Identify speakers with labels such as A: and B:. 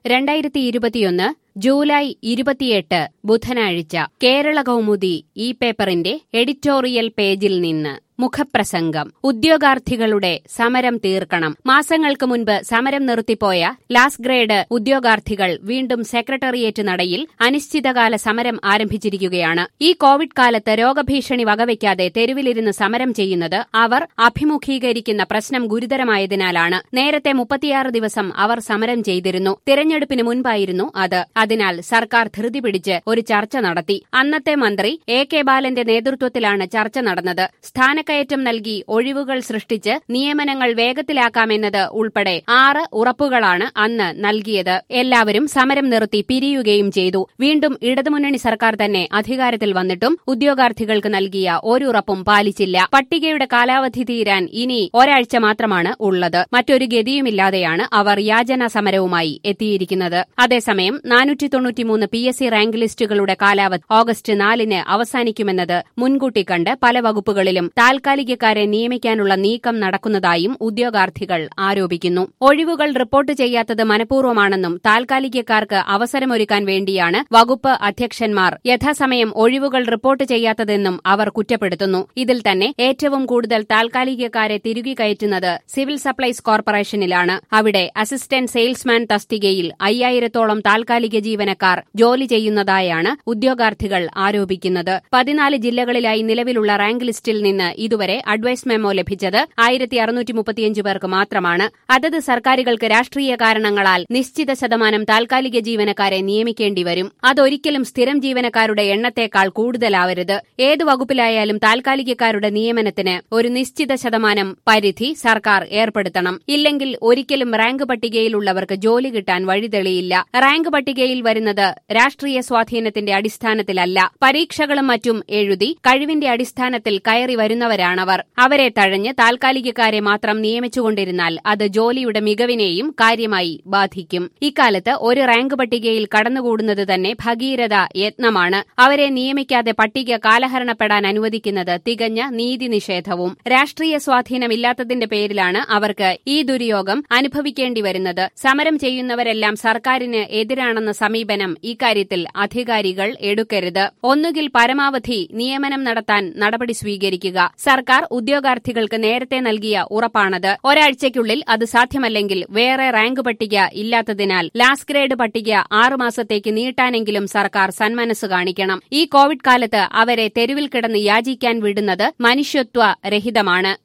A: രണ്ടായിരത്തി ഇരുപത്തിയൊന്ന് ജൂലൈ ഇരുപത്തിയെട്ട് ബുധനാഴ്ച കേരള കൗമുദി ഈ പേപ്പറിന്റെ എഡിറ്റോറിയൽ പേജിൽ നിന്ന് മുഖപ്രസംഗം ഉദ്യോഗാർത്ഥികളുടെ സമരം തീർക്കണം മാസങ്ങൾക്ക് മുൻപ് സമരം നിർത്തിപ്പോയ ലാസ്റ്റ് ഗ്രേഡ് ഉദ്യോഗാർത്ഥികൾ വീണ്ടും സെക്രട്ടേറിയറ്റ് നടയിൽ അനിശ്ചിതകാല സമരം ആരംഭിച്ചിരിക്കുകയാണ് ഈ കോവിഡ് കാലത്ത് രോഗഭീഷണി വകവയ്ക്കാതെ തെരുവിലിരുന്ന് സമരം ചെയ്യുന്നത് അവർ അഭിമുഖീകരിക്കുന്ന പ്രശ്നം ഗുരുതരമായതിനാലാണ് നേരത്തെ മുപ്പത്തിയാറ് ദിവസം അവർ സമരം ചെയ്തിരുന്നു തിരഞ്ഞെടുപ്പിന് മുൻപായിരുന്നു അത് അതിനാൽ സർക്കാർ ധൃതി പിടിച്ച് ഒരു ചർച്ച നടത്തി അന്നത്തെ മന്ത്രി എ കെ ബാലന്റെ നേതൃത്വത്തിലാണ് ചർച്ച നടന്നത് സ്ഥാനക്കയറ്റം നൽകി ഒഴിവുകൾ സൃഷ്ടിച്ച് നിയമനങ്ങൾ വേഗത്തിലാക്കാമെന്നത് ഉൾപ്പെടെ ആറ് ഉറപ്പുകളാണ് അന്ന് നൽകിയത് എല്ലാവരും സമരം നിർത്തി പിരിയുകയും ചെയ്തു വീണ്ടും ഇടതുമുന്നണി സർക്കാർ തന്നെ അധികാരത്തിൽ വന്നിട്ടും ഉദ്യോഗാർത്ഥികൾക്ക് നൽകിയ ഒരു ഉറപ്പും പാലിച്ചില്ല പട്ടികയുടെ കാലാവധി തീരാൻ ഇനി ഒരാഴ്ച മാത്രമാണ് ഉള്ളത് മറ്റൊരു ഗതിയുമില്ലാതെയാണ് അവർ യാചനാ സമരവുമായി എത്തിയിരിക്കുന്നത് അതേസമയം നാനൂറ്റി തൊണ്ണൂറ്റിമൂന്ന് പി എസ് സി റാങ്ക് ലിസ്റ്റുകളുടെ കാലാവധി ഓഗസ്റ്റ് നാലിന് അവസാനിക്കുമെന്നത് മുൻകൂട്ടി കണ്ട് പല വകുപ്പുകളിലും താൽക്കാലികക്കാരെ നിയമിക്കാനുള്ള നീക്കം നടക്കുന്നതായും ഉദ്യോഗാർത്ഥികൾ ആരോപിക്കുന്നു ഒഴിവുകൾ റിപ്പോർട്ട് ചെയ്യാത്തത് മനഃപൂർവ്വമാണെന്നും താൽക്കാലികക്കാർക്ക് അവസരമൊരുക്കാൻ വേണ്ടിയാണ് വകുപ്പ് അധ്യക്ഷന്മാർ യഥാസമയം ഒഴിവുകൾ റിപ്പോർട്ട് ചെയ്യാത്തതെന്നും അവർ കുറ്റപ്പെടുത്തുന്നു ഇതിൽ തന്നെ ഏറ്റവും കൂടുതൽ താൽക്കാലികക്കാരെ തിരുകി കയറ്റുന്നത് സിവിൽ സപ്ലൈസ് കോർപ്പറേഷനിലാണ് അവിടെ അസിസ്റ്റന്റ് സെയിൽസ്മാൻ തസ്തികയിൽ അയ്യായിരത്തോളം താൽക്കാലിക ജീവനക്കാർ ജോലി ചെയ്യുന്നതായാണ് ഉദ്യോഗാർത്ഥികൾ ആരോപിക്കുന്നത് പതിനാല് ജില്ലകളിലായി നിലവിലുള്ള റാങ്ക് ലിസ്റ്റിൽ നിന്ന് ഇതുവരെ അഡ്വൈസ് മെമ്മോ ലഭിച്ചത് ആയിരത്തി അറുന്നൂറ്റി മുപ്പത്തിയഞ്ച് പേർക്ക് മാത്രമാണ് അതത് സർക്കാരുകൾക്ക് രാഷ്ട്രീയ കാരണങ്ങളാൽ നിശ്ചിത ശതമാനം താൽക്കാലിക ജീവനക്കാരെ നിയമിക്കേണ്ടി വരും അതൊരിക്കലും സ്ഥിരം ജീവനക്കാരുടെ എണ്ണത്തേക്കാൾ കൂടുതലാവരുത് ഏത് വകുപ്പിലായാലും താൽക്കാലികക്കാരുടെ നിയമനത്തിന് ഒരു നിശ്ചിത ശതമാനം പരിധി സർക്കാർ ഏർപ്പെടുത്തണം ഇല്ലെങ്കിൽ ഒരിക്കലും റാങ്ക് പട്ടികയിലുള്ളവർക്ക് ജോലി കിട്ടാൻ വഴിതെളിയില്ല റാങ്ക് പട്ടികയിൽ വരുന്നത് രാഷ്ട്രീയ സ്വാധീനത്തിന്റെ അടിസ്ഥാനത്തിലല്ല പരീക്ഷകളും മറ്റും എഴുതി കഴിവിന്റെ അടിസ്ഥാനത്തിൽ കയറി വരുന്നവരാണവർ അവരെ തഴഞ്ഞ് താൽക്കാലികക്കാരെ മാത്രം നിയമിച്ചുകൊണ്ടിരുന്നാൽ അത് ജോലിയുടെ മികവിനെയും കാര്യമായി ബാധിക്കും ഇക്കാലത്ത് ഒരു റാങ്ക് പട്ടികയിൽ കടന്നുകൂടുന്നത് തന്നെ ഭഗീരഥ യത്നമാണ് അവരെ നിയമിക്കാതെ പട്ടിക കാലഹരണപ്പെടാൻ അനുവദിക്കുന്നത് തികഞ്ഞ നീതി നിഷേധവും രാഷ്ട്രീയ സ്വാധീനമില്ലാത്തതിന്റെ പേരിലാണ് അവർക്ക് ഈ ദുര്യോഗം അനുഭവിക്കേണ്ടി വരുന്നത് സമരം ചെയ്യുന്നവരെല്ലാം സർക്കാരിന് എതിരാണെന്ന സമീപനം ഇക്കാര്യത്തിൽ അധികാരികൾ എടുക്കരുത് ഒന്നുകിൽ പരമാവധി നിയമനം നടത്താൻ നടപടി സ്വീകരിക്കുക സർക്കാർ ഉദ്യോഗാർത്ഥികൾക്ക് നേരത്തെ നൽകിയ ഉറപ്പാണത് ഒരാഴ്ചയ്ക്കുള്ളിൽ അത് സാധ്യമല്ലെങ്കിൽ വേറെ റാങ്ക് പട്ടിക ഇല്ലാത്തതിനാൽ ലാസ്റ്റ് ഗ്രേഡ് പട്ടിക ആറുമാസത്തേക്ക് നീട്ടാനെങ്കിലും സർക്കാർ സന്മനസ് കാണിക്കണം ഈ കോവിഡ് കാലത്ത് അവരെ തെരുവിൽ കിടന്ന് യാചിക്കാൻ വിടുന്നത് മനുഷ്യത്വ രഹിതമാണ്